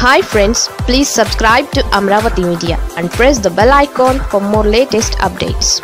hi friends please subscribe to Amaravati media and press the bell icon for more latest updates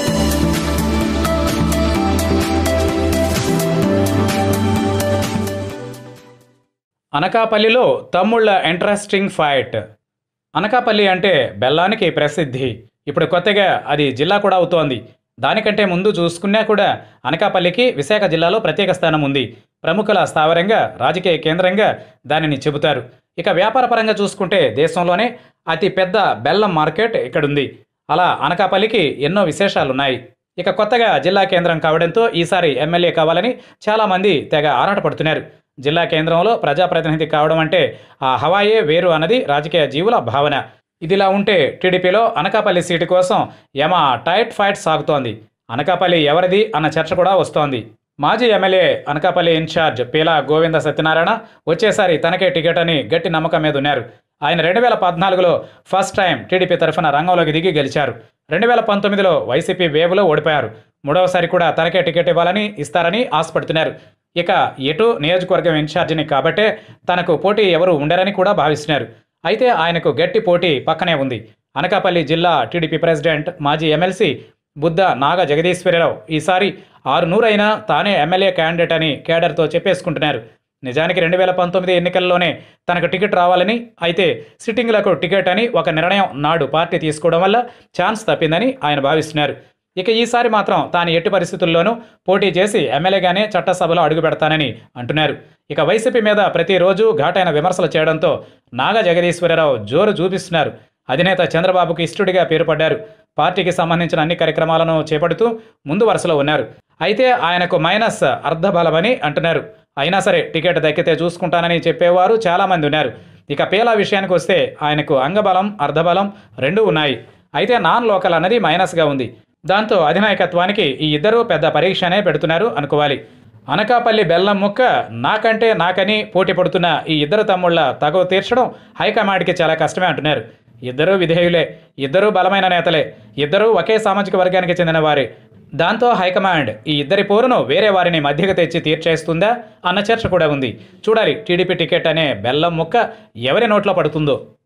అనకాపల్లిలో తమ్ముళ్ళ interesting fight Anakapalli అంటే బెల్లానికి ప్రసిద్ధి ఇప్పుడు కొత్తగా అది జిల్లా కూడా అవుతోంది దానికంటే ముందు చూసుకున్నా కూడా అనకాపల్లికి విశాఖ జిల్లాలో ప్రత్యేక స్థానం ఉంది ప్రముఖుల స్థావరంగా రాజకీయ కేంద్రంగా దానిని చెబుతారు ఇక వ్యాపార పరంగా చూసుకుంటే దేశంలోనే అతి పెద్ద బెల్లం మార్కెట్ ఇక్కడుంది అలా అనకాపల్లికి ఎన్నో విశేషాలున్నాయి ఇక కొత్తగా జిల్లా కేంద్రం కావడంతో ఈసారి ఎమ్మెల్యే కావాలని చాలామంది తెగ ఆరాటపడుతున్నారు జిల్లా కేంద్రంలో ప్రజాప్రతినిధి కావడం అంటే ఆ హవాయే వేరు అన్నది రాజకీయ జీవుల భావన ఇదిలా ఉంటే టీడీపీలో అనకాపల్లి సీటు కోసం యమ టైట్ ఫైట్ సాగుతోంది అనకాపల్లి ఎవరిది అన్న చర్చ కూడా వస్తోంది మాజీ ఎమ్మెల్యే అనకాపల్లి ఇన్ఛార్జ్ పీలా గోవింద సత్యనారాయణ వచ్చేసారి తనకే టికెట్ అని గట్టి నమ్మకం మీద ఉన్నారు ఆయన రెండు వేల పద్నాలుగులో ఫస్ట్ టైం టీడీపీ తరఫున రంగంలోకి దిగి గెలిచారు రెండు వేల పంతొమ్మిదిలో వైసీపీ వేవ్లో ఓడిపోయారు మూడవసారి కూడా తనకే టికెట్ ఇవ్వాలని ఇస్తారని ఆశపడుతున్నారు ఇక ఎటు నియోజకవర్గం ఇన్ఛార్జిని కాబట్టే తనకు పోటీ ఎవరు ఉండరని కూడా భావిస్తున్నారు అయితే ఆయనకు గట్టి పోటీ పక్కనే ఉంది అనకాపల్లి జిల్లా టీడీపీ ప్రెసిడెంట్ మాజీ ఎమ్మెల్సీ బుద్ధ నాగ జగదీశ్వరరావు ఈసారి ఆరు నూరైనా తానే ఎమ్మెల్యే క్యాండిడేట్ అని కేడర్తో చెప్పేసుకుంటున్నారు నిజానికి రెండు వేల పంతొమ్మిది ఎన్నికల్లోనే తనకు టికెట్ రావాలని అయితే సిట్టింగ్లకు టికెట్ అని ఒక నిర్ణయం నాడు పార్టీ తీసుకోవడం వల్ల ఛాన్స్ తప్పిందని ఆయన భావిస్తున్నారు ఇక ఈసారి మాత్రం తాను ఎట్టి పరిస్థితుల్లోనూ పోటీ చేసి ఎమ్మెల్యేగానే చట్టసభలో అడుగు పెడతానని అంటున్నారు ఇక వైసీపీ మీద ప్రతిరోజు ఘాటైన విమర్శలు చేయడంతో నాగ జగదీశ్వరరావు జోరు చూపిస్తున్నారు అధినేత చంద్రబాబుకు ఇష్టడిగా పేరుపడ్డారు పార్టీకి సంబంధించిన అన్ని కార్యక్రమాలను చేపడుతూ ముందు వరుసలో ఉన్నారు అయితే ఆయనకు మైనస్ అర్ధబలమని అంటున్నారు అయినా సరే టికెట్ దక్కితే చూసుకుంటానని చెప్పేవారు చాలామంది ఉన్నారు ఇక పేలా విషయానికి వస్తే ఆయనకు అంగబలం అర్ధబలం రెండూ ఉన్నాయి అయితే నాన్ లోకల్ అన్నది మైనస్గా ఉంది దాంతో అధినాయకత్వానికి ఈ ఇద్దరూ పెద్ద పరీక్షనే పెడుతున్నారు అనుకోవాలి అనకాపల్లి బెల్లం ముక్క నాకంటే నాకని పోటీ పడుతున్న ఈ ఇద్దరు తమ్ముళ్ళ తగవ తీర్చడం హైకమాండ్కి చాలా కష్టమే అంటున్నారు ఇద్దరూ విధేయులే ఇద్దరూ బలమైన నేతలే ఇద్దరూ ఒకే సామాజిక వర్గానికి చెందిన వారే దాంతో హైకమాండ్ ఈ ఇద్దరి పోరును వేరే వారిని మధ్యకు తెచ్చి తీర్చేస్తుందా అన్న చర్చ కూడా ఉంది చూడాలి టీడీపీ టికెట్ అనే బెల్లం ముక్క ఎవరి నోట్లో పడుతుందో